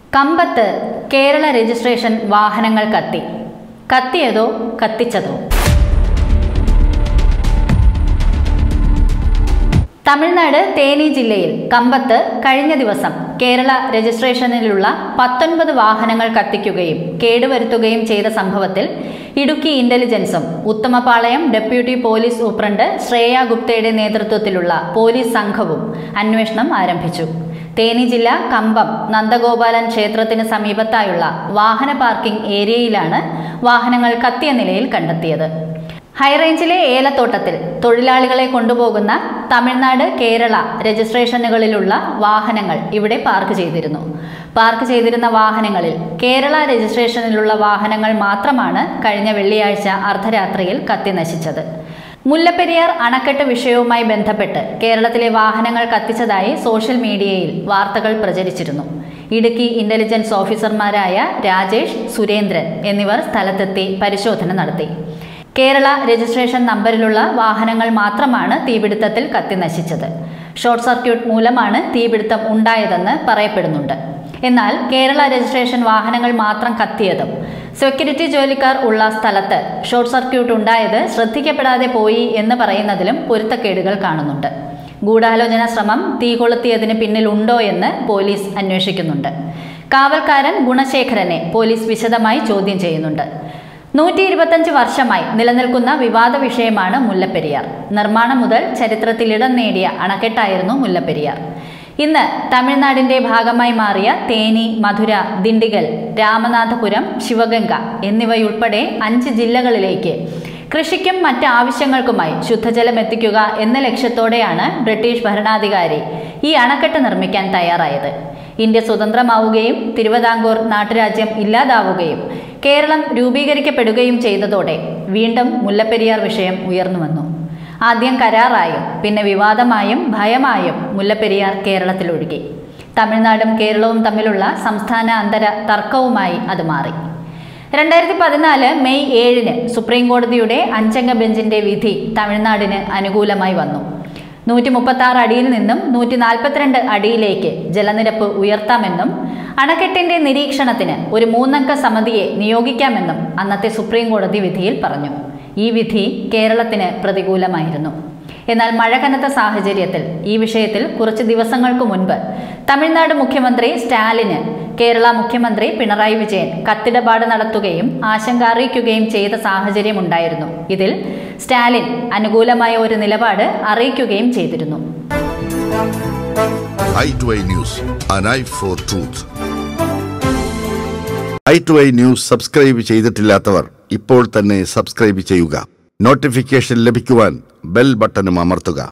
കമ്പത്ത് Kerala registration വാഹനങ്ങൾ കത്തി കത്തിയതോ കത്തിച്ചതോ തമിഴ്നാട് തേനി ജില്ലയിൽ കമ്പത്ത് കഴിഞ്ഞ ദിവസം കേരള രജിസ്ട്രേഷനിലുള്ള പത്തൊൻപത് വാഹനങ്ങൾ കത്തിക്കുകയും കേടുവരുത്തുകയും ചെയ്ത സംഭവത്തിൽ ഇടുക്കി ഇന്റലിജൻസും Uthamapalayam deputy police superintendent Shreya ഗുപ്തയുടെ നേതൃത്വത്തിലുള്ള പോലീസ് സംഘവും അന്വേഷണം ആരംഭിച്ചു തേനി ജില്ല കമ്പം നന്ദഗോപാലൻ ക്ഷേത്രത്തിന് സമീപത്തായുള്ള വാഹന പാർക്കിംഗ് ഏരിയയിലാണ് വാഹനങ്ങൾ കത്തിയ നിലയിൽ കണ്ടെത്തിയത് ഹൈറേഞ്ചിലെ ഏലത്തോട്ടത്തിൽ തൊഴിലാളികളെ കൊണ്ടുപോകുന്ന തമിഴ്നാട് കേരള രജിസ്ട്രേഷനുകളിലുള്ള വാഹനങ്ങൾ ഇവിടെ പാർക്ക് ചെയ്തിരുന്നു പാർക്ക് ചെയ്തിരുന്ന വാഹനങ്ങളിൽ കേരള രജിസ്ട്രേഷനിലുള്ള വാഹനങ്ങൾ മാത്രമാണ് കഴിഞ്ഞ വെള്ളിയാഴ്ച അർദ്ധരാത്രിയിൽ കത്തി നശിച്ചത് മുല്ലപ്പെരിയാർ അണക്കെട്ട് വിഷയവുമായി ബന്ധപ്പെട്ട് കേരളത്തിലെ വാഹനങ്ങൾ കത്തിച്ചതായി സോഷ്യൽ മീഡിയയിൽ വാർത്തകൾ പ്രചരിച്ചിരുന്നു ഇടുക്കി ഇന്റലിജൻസ് ഓഫീസർമാരായ രാജേഷ് സുരേന്ദ്രൻ എന്നിവർ സ്ഥലത്തെത്തി പരിശോധന നടത്തി കേരള രജിസ്ട്രേഷൻ നമ്പറിലുള്ള വാഹനങ്ങൾ മാത്രമാണ് തീപിടുത്തത്തിൽ കത്തി നശിച്ചത് ഷോർട്ട് സർക്യൂട്ട് മൂലമാണ് തീപിടുത്തം ഉണ്ടായതെന്ന് പറയപ്പെടുന്നുണ്ട് എന്നാൽ കേരള രജിസ്ട്രേഷൻ വാഹനങ്ങൾ മാത്രം കത്തിയതും സെക്യൂരിറ്റി ജോലിക്കാർ ഉള്ള സ്ഥലത്ത് ഷോർട്ട് സർക്യൂട്ട് ഉണ്ടായത് ശ്രദ്ധിക്കപ്പെടാതെ പോയി എന്ന് പറയുന്നതിലും പൊരുത്തക്കേടുകൾ കാണുന്നുണ്ട് ഗൂഢാലോചന ശ്രമം തീ കൊളുത്തിയതിന് പിന്നിലുണ്ടോ എന്ന് പോലീസ് അന്വേഷിക്കുന്നുണ്ട് കാവൽക്കാരൻ ഗുണശേഖരനെ പോലീസ് വിശദമായി ചോദ്യം ചെയ്യുന്നുണ്ട് നൂറ്റി ഇരുപത്തഞ്ച് വർഷമായി നിലനിൽക്കുന്ന വിവാദ വിഷയമാണ് മുല്ലപ്പെരിയാർ നിർമ്മാണം മുതൽ ചരിത്രത്തിൽ ഇടം നേടിയ അണക്കെട്ടായിരുന്നു മുല്ലപ്പെരിയാർ ഇന്ന് തമിഴ്നാടിന്റെ ഭാഗമായി മാറിയ തേനി മധുര ദിണ്ടിഗൽ രാമനാഥപുരം ശിവഗംഗ എന്നിവയുൾപ്പെടെ അഞ്ച് ജില്ലകളിലേക്ക് കൃഷിക്കും മറ്റ് ആവശ്യങ്ങൾക്കുമായി ശുദ്ധജലം എത്തിക്കുക എന്ന ലക്ഷ്യത്തോടെയാണ് ബ്രിട്ടീഷ് ഭരണാധികാരി ഈ അണക്കെട്ട് നിർമ്മിക്കാൻ തയ്യാറായത് ഇന്ത്യ സ്വതന്ത്രമാവുകയും തിരുവിതാംകൂർ നാട്ടുരാജ്യം ഇല്ലാതാവുകയും കേരളം രൂപീകരിക്കപ്പെടുകയും ചെയ്തതോടെ വീണ്ടും മുല്ലപ്പെരിയാർ വിഷയം ഉയർന്നു വന്നു ആദ്യം കരാറായും പിന്നെ വിവാദമായും ഭയമായും മുല്ലപ്പെരിയാർ കേരളത്തിൽ ഒഴുകി തമിഴ്നാടും കേരളവും തമ്മിലുള്ള സംസ്ഥാന അന്തര തർക്കവുമായി അത് മാറി രണ്ടായിരത്തി പതിനാല് മെയ് ഏഴിന് സുപ്രീം കോടതിയുടെ അഞ്ചംഗ ബെഞ്ചിന്റെ വിധി തമിഴ്നാടിന് അനുകൂലമായി വന്നു നൂറ്റി മുപ്പത്തി ആറ് അടിയിൽ നിന്നും നൂറ്റി നാൽപ്പത്തിരണ്ട് അടിയിലേക്ക് ജലനിരപ്പ് ഉയർത്താമെന്നും അണക്കെട്ടിന്റെ നിരീക്ഷണത്തിന് ഒരു മൂന്നംഗ സമിതിയെ നിയോഗിക്കാമെന്നും അന്നത്തെ സുപ്രീം കോടതി വിധിയിൽ പറഞ്ഞു ഈ വിധി കേരളത്തിന് പ്രതികൂലമായിരുന്നു എന്നാൽ മഴ കനത്ത സാഹചര്യത്തിൽ ഈ വിഷയത്തിൽ കുറച്ച് ദിവസങ്ങൾക്ക് മുൻപ് തമിഴ്നാട് മുഖ്യമന്ത്രി സ്റ്റാലിന് കേരള മുഖ്യമന്ത്രി പിണറായി വിജയൻ കത്തിടപാട് നടത്തുകയും ആശങ്ക അറിയിക്കുകയും ചെയ്ത സാഹചര്യമുണ്ടായിരുന്നു ഇതിൽ സ്റ്റാലിൻ അനുകൂലമായ ഒരു നിലപാട് അറിയിക്കുകയും ചെയ്തിരുന്നു eye to eye news an eye for truth eye to eye news subscribe ചെയ്തിട്ടില്ലാത്തവർ ഇപ്പോൾ തന്നെ സബ്സ്ക്രൈബ് ചെയ്യുക നോട്ടിഫിക്കേഷൻ ലഭിക്കുവാൻ ബെൽ ബട്ടണും അമർത്തുക